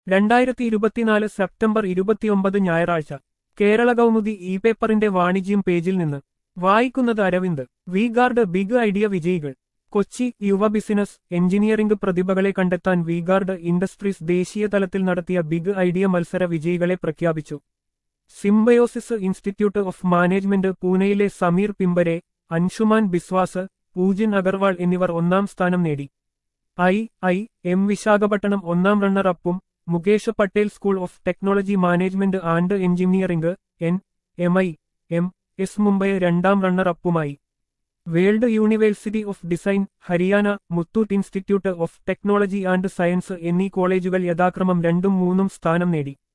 രണ്ടായിരത്തി ഇരുപത്തിനാല് സെപ്റ്റംബർ ഇരുപത്തിയൊമ്പത് ഞായറാഴ്ച കേരള കൗമുദി ഇ പേപ്പറിന്റെ വാണിജ്യം പേജിൽ നിന്ന് വായിക്കുന്നത് Aravind V Guard big idea വിജയികൾ കൊച്ചി യുവ ബിസിനസ് എഞ്ചിനീയറിംഗ് പ്രതിഭകളെ കണ്ടെത്താൻ വി ഗാർഡ് ഇൻഡസ്ട്രീസ് ദേശീയ തലത്തിൽ നടത്തിയ ബിഗ് ഐഡിയ മത്സര വിജയികളെ പ്രഖ്യാപിച്ചു സിംബയോസിസ് ഇൻസ്റ്റിറ്റ്യൂട്ട് ഓഫ് മാനേജ്മെന്റ് പൂനെയിലെ സമീർ പിമ്പരെ അൻഷുമാൻ ബിസ്വാസ് പൂജിൻ അഗർവാൾ എന്നിവർ ഒന്നാം സ്ഥാനം നേടി ഐ ഐ എം വിശാഖപട്ടണം ഒന്നാം റണ്ണർ അപ്പും Mukesh Patel school of technology management and engineering N M I M S Mumbai രണ്ടാം റണ്ണർ അപ്പുമായി world university of design Haryana Muthoot institute of technology and science എന്നീ കോളേജുകൾ യഥാക്രമം രണ്ടും മൂന്നും സ്ഥാനം നേടി